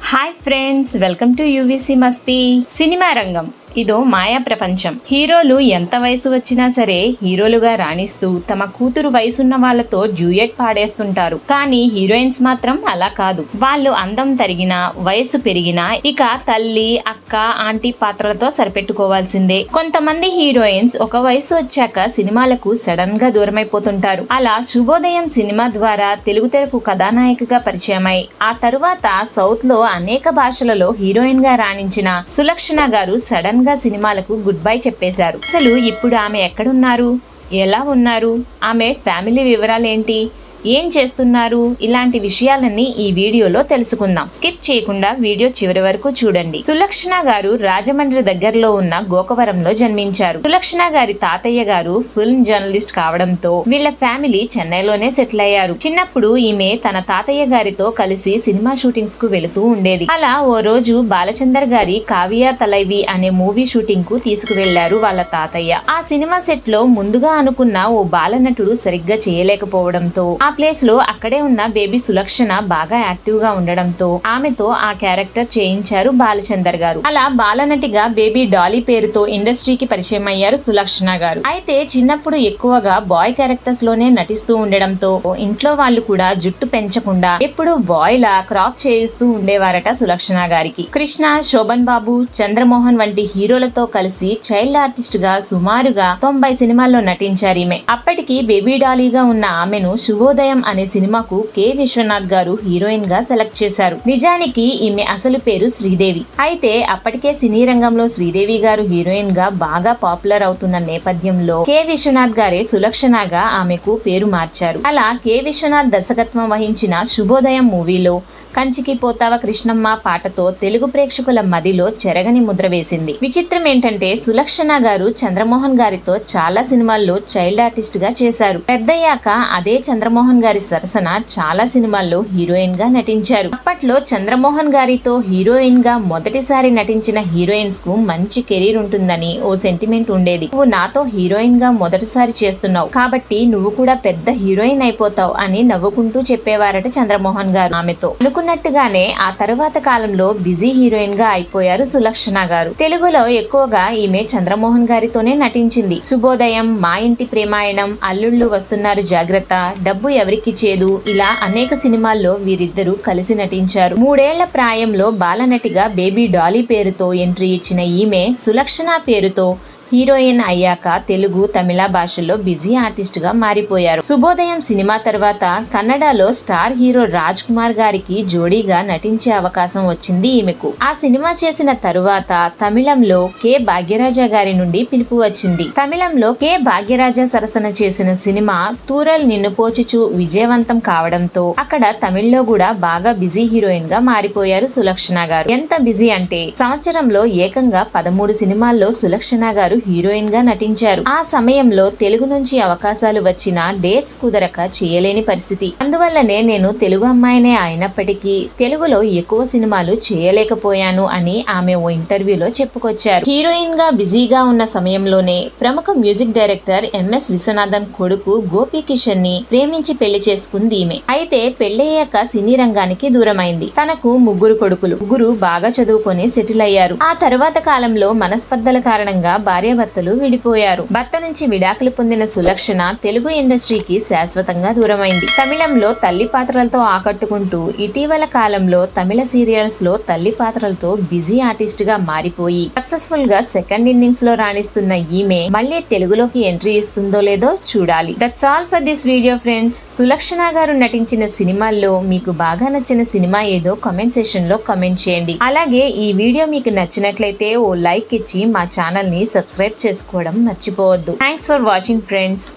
hi friends welcome to UVC Masti cinema రంగం ఇదో మాయా ప్రపంచం హీరోలు ఎంత వయసు వచ్చినా సరే హీరోలుగా రాణిస్తూ తమ కూతురు వయసున్న వాళ్ళతో డ్యూయట్ పాడేస్తుంటారు కానీ హీరోయిన్స్ మాత్రం అలా కాదు వాళ్ళు అందం తరిగినా వయసు పెరిగినా ఇక తల్లి అక్క ఆంటీ పాత్రలతో సరిపెట్టుకోవాల్సిందే కొంతమంది హీరోయిన్స్ ఒక వయసు వచ్చాక సినిమాలకు సడన్ గా దూరమైపోతుంటారు అలా శుభోదయం సినిమా ద్వారా తెలుగు తెరకు కథానాయికగా పరిచయమై ఆ తరువాత సౌత్ లో అనేక భాషలలో హీరోయిన్ గా రాణించిన సులక్షణ గారు సడన్ గా సినిమాలకు గుడ్ బై చెప్పేశారు అసలు ఇప్పుడు ఆమె ఎక్కడున్నారు ఎలా ఉన్నారు ఆమె ఫ్యామిలీ వివరాలేంటి ఏం చేస్తున్నారు ఇలాంటి విషయాలన్నీ ఈ వీడియోలో తెలుసుకుందాం స్కిప్ చేయకుండా వీడియో చివరి వరకు చూడండి సులక్షణ గారు రాజమండ్రి దగ్గరలో ఉన్న గోకవరంలో జన్మించారు సులక్షణ గారి తాతయ్య గారు ఫిల్మ్ జర్నలిస్ట్ కావడంతో వీళ్ళ ఫ్యామిలీ చెన్నైలోనే సెటిల్ అయ్యారు చిన్నప్పుడు ఈమె తన తాతయ్య గారితో కలిసి సినిమా షూటింగ్స్ కు వెళుతూ ఉండేది అలా ఓ రోజు బాలచందర్ గారి కావ్య తలైవి అనే మూవీ షూటింగ్ కు తీసుకువెళ్లారు వాళ్ళ తాతయ్య ఆ సినిమా సెట్ లో ముందుగా అనుకున్న ఓ బాలనటుడు సరిగ్గా చేయలేకపోవడంతో ఆ ప్లేస్ లో అక్కడే ఉన్న బేబీ సులక్షణ బాగా యాక్టివ్ గా ఉండడంతో ఆమెతో ఆ క్యారెక్టర్ చేయించారు బాలచందర్ గారు అలా బాలనటిగా బేబీ డాలీ పేరుతో ఇండస్ట్రీకి పరిచయం అయ్యారు సులక్షణ గారు అయితే చిన్నప్పుడు ఎక్కువగా బాయ్ క్యారెక్టర్స్ లోనే నటిస్తూ ఉండడంతో ఇంట్లో వాళ్ళు కూడా జుట్టు పెంచకుండా ఎప్పుడు బాయ్ లా క్రాప్ చేయిస్తూ ఉండేవారట సులక్షణ గారికి కృష్ణ శోభన్ బాబు చంద్రమోహన్ వంటి హీరోలతో కలిసి చైల్డ్ ఆర్టిస్ట్ గా సుమారుగా తొంభై సినిమాల్లో నటించారు ఈమె అప్పటికి బేబీ డాలీగా ఉన్న ఆమెను శుభోదయం అనే సినిమాకు కె విశ్వనాథ్ గారు హీరోయిన్ గా సెలెక్ట్ చేశారు నిజానికి ఈమె అసలు పేరు శ్రీదేవి అయితే అప్పటికే సినీ రంగంలో శ్రీదేవి గారు హీరోయిన్ గా బాగా పాపులర్ అవుతున్న నేపథ్యంలో కె విశ్వనాథ్ గారే సులక్షణగా ఆమెకు పేరు మార్చారు అలా కె విశ్వనాథ్ దర్శకత్వం వహించిన శుభోదయం మూవీలో కంచికి పోతావ కృష్ణమ్మ పాటతో తెలుగు ప్రేక్షకుల మదిలో చెరగని ముద్ర వేసింది విచిత్రం ఏంటంటే సులక్షణ గారు చంద్రమోహన్ గారితో చాలా సినిమాల్లో చైల్డ్ ఆర్టిస్ట్ గా చేశారు పెద్దయ్యాక అదే చంద్రమోహన్ గారి సరసన చాలా సినిమాల్లో హీరోయిన్ గా నటించారు అప్పట్లో చంద్రమోహన్ గారితో హీరోయిన్ గా మొదటిసారి నటించిన హీరోయిన్స్ కు మంచి కెరీర్ ఉంటుందని ఓ సెంటిమెంట్ ఉండేది నువ్వు నాతో హీరోయిన్ గా మొదటిసారి చేస్తున్నావు కాబట్టి నువ్వు కూడా పెద్ద హీరోయిన్ అయిపోతావు అని నవ్వుకుంటూ చెప్పేవారట చంద్రమోహన్ గారు ఆమెతో అనుకున్నట్టుగానే ఆ తరువాత కాలంలో బిజీ హీరోయిన్ గా అయిపోయారు సులక్షణ గారు తెలుగులో ఎక్కువగా ఈమె చంద్రమోహన్ గారితోనే నటించింది శుభోదయం మా ఇంటి ప్రేమాయణం అల్లుళ్ళు వస్తున్నారు జాగ్రత్త డబ్బు ఎవరికి చేదు ఇలా అనేక సినిమాల్లో వీరిద్దరూ కలిసి నటించారు మూడేళ్ల ప్రాయంలో బాలనటిగా బేబీ డాలీ పేరుతో ఎంట్రీ ఇచ్చిన ఈమె సులక్షణ పేరుతో హీరోయిన్ అయ్యాక తెలుగు తమిళ భాషల్లో బిజీ ఆర్టిస్ట్ గా మారిపోయారు శుభోదయం సినిమా తర్వాత కన్నడలో స్టార్ హీరో రాజ్ కుమార్ గారికి జోడీగా నటించే అవకాశం వచ్చింది ఈమెకు ఆ సినిమా చేసిన తరువాత తమిళంలో కె భాగ్యరాజా గారి నుండి పిలుపు వచ్చింది తమిళంలో కె భాగ్యరాజా సరసన చేసిన సినిమా తూరల్ నిన్ను పోచుచు విజయవంతం కావడంతో అక్కడ తమిళ్లో కూడా బాగా బిజీ హీరోయిన్ గా మారిపోయారు సులక్షణ గారు ఎంత బిజీ అంటే సంవత్సరంలో ఏకంగా పదమూడు సినిమాల్లో సులక్షణ గారు హీరోయిన్ గా నటించారు ఆ సమయంలో తెలుగు నుంచి అవకాశాలు వచ్చినా డేట్స్ కుదరక చేయలేని పరిస్థితి అందువల్లనే నేను తెలుగు అమ్మాయినే అయినప్పటికీ తెలుగులో ఎక్కువ సినిమాలు చేయలేకపోయాను అని ఆమె ఓ ఇంటర్వ్యూలో చెప్పుకొచ్చారు హీరోయిన్ గా బిజీగా ఉన్న సమయంలోనే ప్రముఖ మ్యూజిక్ డైరెక్టర్ ఎంఎస్ విశ్వనాథన్ కొడుకు గోపి కిషన్ ని ప్రేమించి పెళ్లి చేసుకుంది ఈమె అయితే పెళ్లయ్యాక సినీ రంగానికి దూరమైంది తనకు ముగ్గురు కొడుకులు ముగ్గురు బాగా చదువుకొని సెటిల్ అయ్యారు ఆ తరువాత కాలంలో మనస్పర్ధల కారణంగా భార్యాభర్తలు విడిపోయారు భర్త నుంచి విడాకులు పొందిన సులక్షణ తెలుగు ఇండస్ట్రీకి శాశ్వతంగా దూరమైంది తమిళంలో తల్లి పాత్రలతో ఆకట్టుకుంటూ ఇటీవల కాలంలో తమిళ సీరియల్స్ లో తల్లి పాత్రలతో బిజీ ఆర్టిస్ట్ గా మారిపోయి సక్సెస్ఫుల్ గా సెకండ్ ఇన్నింగ్స్ లో రాణిస్తున్న ఈమె మళ్ళీ తెలుగులోకి ఎంట్రీ ఇస్తుందో లేదో చూడాలి that's all for this video friends Sulakshana garu నటించిన సినిమాల్లో మీకు బాగా నచ్చిన సినిమా ఏదో కామెంట్ సెషన్ లో కామెంట్ చేయండి అలాగే ఈ వీడియో మీకు నచ్చినట్లయితే ఓ లైక్ ఇచ్చి మా ఛానల్ ని సబ్స్క్రైబ్ చేసుకోవడం మర్చిపోవద్దు థ్యాంక్స్ ఫర్ వాచింగ్ ఫ్రెండ్స్